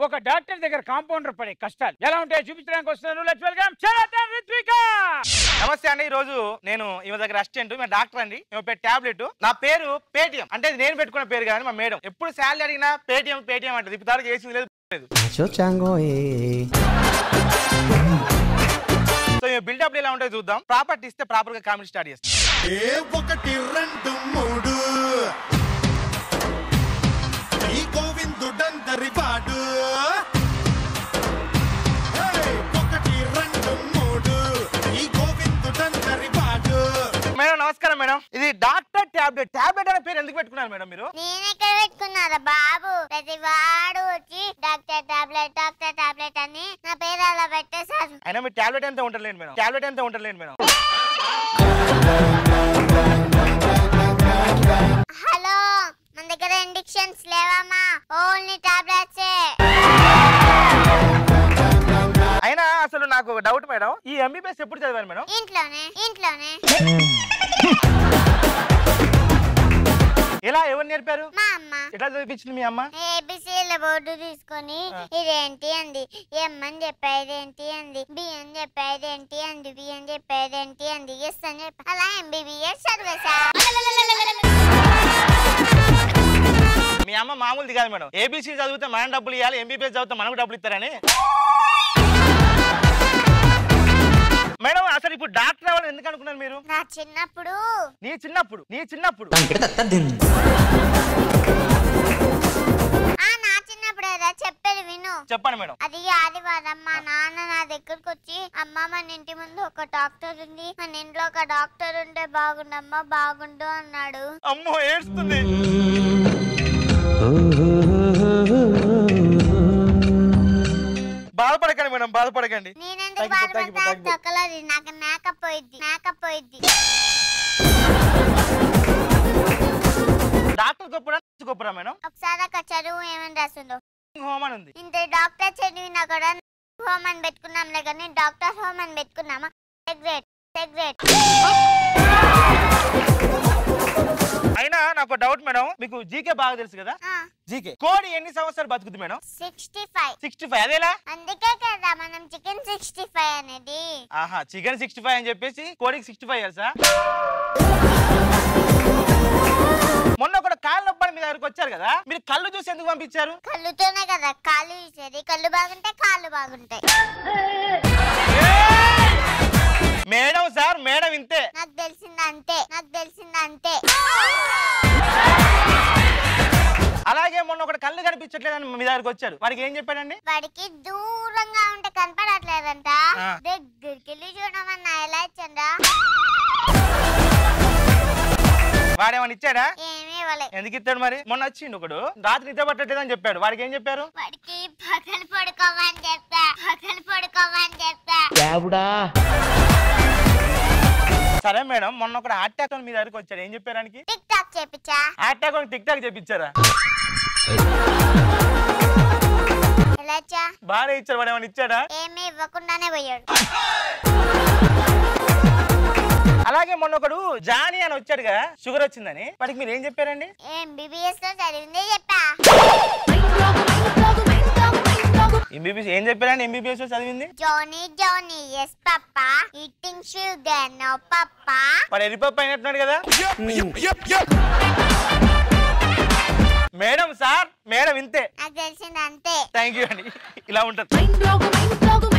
ఒక డాక్టర్ దగ్గర కాంపౌండర్ పడే కష్టాలు ఎలా ఉంటాయో చూపించడానికి వస్తున్నాను లెట్స్ వెల్కమ్ చరణ్ రిత్విక నమస్తే అండి ఈ రోజు నేను ఈమె దగ్గర అసిస్టెంట్ మేము డాక్టర్ అండి ఈమె పెట్టే టాబ్లెట్ నా పేరు పేటిఎం అంటే ఇది నేను పెట్టుకున్న పేరు కానీ మా మేడం ఎప్పుడు శాలరీ అడిగినా పేటిఎం పేటిఎం అంటది ఇప్పుడు దానికి ఏసీ లేదు లేదు Yo chango, eh. సో ఈ బిల్డప్ ఎలా ఉంటుందో చూద్దాం ప్రాపర్టీ ఇస్తే ప్రాపర్ గా కామెడీ స్టార్ట్ చేస్తాం ఏ ఒకటి రెండు మూడు ఈ గోవిందుడందరి వాడు హే! ఒకటి రెండు మూడు ఈ గోవిందుడందరి వాడు మేడం నమస్కారం మేడం ఇది డాక్టర్ టాబ్లెట్ టాబ్లెట్ అనే పేరు ఎందుకు పెట్టుకున్నారు మేడం మీరు నేనెక్కడ పెట్టుకున్నారా బాబు ప్రతి వాడు వచ్చి డాక్టర్ టాబ్లెట్ డాక్టర్ టాబ్లెట్ అని నా పేరు అలా పెట్టేశారు అయినా మీ టాబ్లెట్ ఎంత ఉండలేదు మేడం టాబ్లెట్ ఎంత ఉండలేదు మేడం హలో మన దగ్గర ఇండిక్షన్స్ లేవమ్మా ఓన్లీ టాబ్లెట్స్ అయినా అసలు నాకు ఒక డౌట్ మేడం ఈ ఎంబీబీఎస్ ఎప్పుడు చదివారు మేడం ఇంట్లోనే ఇంట్లోనే ఇలా ఎవరు నేర్పారు మా అమ్మ ఎట్లా చదివించింది మీ అమ్మ ఏబిసిల బోర్డు తీసుకొని ఇదేంటి అంది ఎం అని చెప్పేది ఏంటి అంది బి అని చెప్పేది ఏంటి అంది బి అని చెప్పేది ఏంటి అంది ఎస్ అని చెప్పి అలా ఎంబీబీఎస్ చదివేశా మీ అమ్మ మామూలుది కాదు మేడం ఏబీసీ చదివితే మనం డబ్బులు ఇవ్వాలి ఎంబీబీఎస్ చదివితే మనకు డబ్బులు ఇస్తారని మేడం అసలు ఇప్పుడు డాక్టర్ అవ్వాలని ఎందుకు అనుకున్నారు మీరు నా చిన్నప్పుడు నీ చిన్నప్పుడు నీ చిన్నప్పుడు ఆ నా చిన్నప్పుడు ఏదో చెప్పేది విను చెప్పండి మేడం అది ఆదివారం మా నాన్న నా దగ్గరకు వచ్చి అమ్మ మన ఇంటి ముందు ఒక డాక్టర్ ఉంది మన ఇంట్లో ఒక డాక్టర్ ఉంటే బాగుండమ్మా బాగుండు అన్నాడు అమ్మో ఏడుస్తుంది బాధపడకండి మేడం బాధపడకండి నేనెందుకు తగ్గిపో, తగ్గిపో, బాధపడతా తగ్గిపో. తొక్కలది నాకు మేకప్ పోయిద్ది మేకప్ పోయిద్ది డాక్టర్ గొప్పరా నర్సు గొప్పరా మేడం ఒకసారి ఒక చదువు ఏమని రాస్తుందో హోమ్ అని ఉంది ఇంత డాక్టర్ చదివినా కూడా హోమ్ అని పెట్టుకున్నాంలే కానీ డాక్టర్ హోమ్ అని పెట్టుకున్నామా సెగ్రేట్ సెగ్రేట్ అయినా నాకు డౌట్ మేడం మీకు జీకే బాగా తెలుసు కదా జీకే కోడి ఎన్ని సంవత్సరాలు బతుకుతుంది madam sixty five sixty five అదేలా అందుకే కదా మనం చికెన్ సిక్స్టీ ఫైవ్ అనేది ఆహా చికెన్ సిక్స్టీ ఫైవ్ అని చెప్పేసి కోడికి సిక్స్టీ ఫైవ్ ఇయర్సా మొన్న కూడా కాళ్ళ నొప్పని మీ దగ్గరకు వచ్చారు కదా మీరు కళ్ళు చూసి ఎందుకు పంపించారు కళ్ళుతోనే కదా కాళ్ళు ఇచ్చేది కళ్ళు బాగుంటాయి కాళ్ళు బాగుంటాయి మేడం సార్ మేడం ఇంతే నాకు తెలిసింది అంతే నాకు తెలిసింది అంతే అలాగే మొన్న ఒకటి కళ్ళు కనిపించట్లేదని మీ దగ్గరకు వచ్చాడు వాడికి ఏం చెప్పాడండి వాడికి దూరంగా ఉంటే కనపడట్లేదంట ఆ. దగ్గరికి వెళ్ళి చూడమన్నా ఎలా ఇచ్చండా వాడేమని ఇచ్చాడా ఏమీ ఇవ్వలే ఎందుకు ఇస్తాడు మరి మొన్న వచ్చిండు ఒకడు రాత్రి నిద్ర పట్టట్లేదని చెప్పాడు వాడికి ఏం చెప్పారు వాడికి పగలు పడుకోమని చెప్పా పగలు పడుకోమని చెప్పా సరే మేడం మొన్న ఒకడు హార్ట్ అటాక్ మీ దగ్గరకు వచ్చాడు ఏం చెప్పారానికి టిక్ టాక్ చేపించా హార్ట్ అటాక్ టిక్ టాక్ చేపించారా ఎలా ఇచ్చా బాగా ఇచ్చాడు వాడు ఏమైనా ఇచ్చాడా ఏమీ ఇవ్వకుండానే పోయాడు అలాగే మొన్న ఒకడు జానీ అని వచ్చాడుగా షుగర్ వచ్చిందని వాడికి మీరు ఏం చెప్పారండి ఏం బీబీఎస్ లో చదివిందే చెప్పా ఎంబీబీఎస్ ఏం చెప్పారండి ఎంబీబీఎస్ చదివింది Johny Johny yes papa eating sugar no papa వాడు ఎరిపప్పు అయినట్టున్నాడు కదా మేడం సార్ మేడం ఇంతే నాకు తెలిసింది అంతే థ్యాంక్ యూ అండి ఇలా ఉంటుంది Mind blow, mind blow,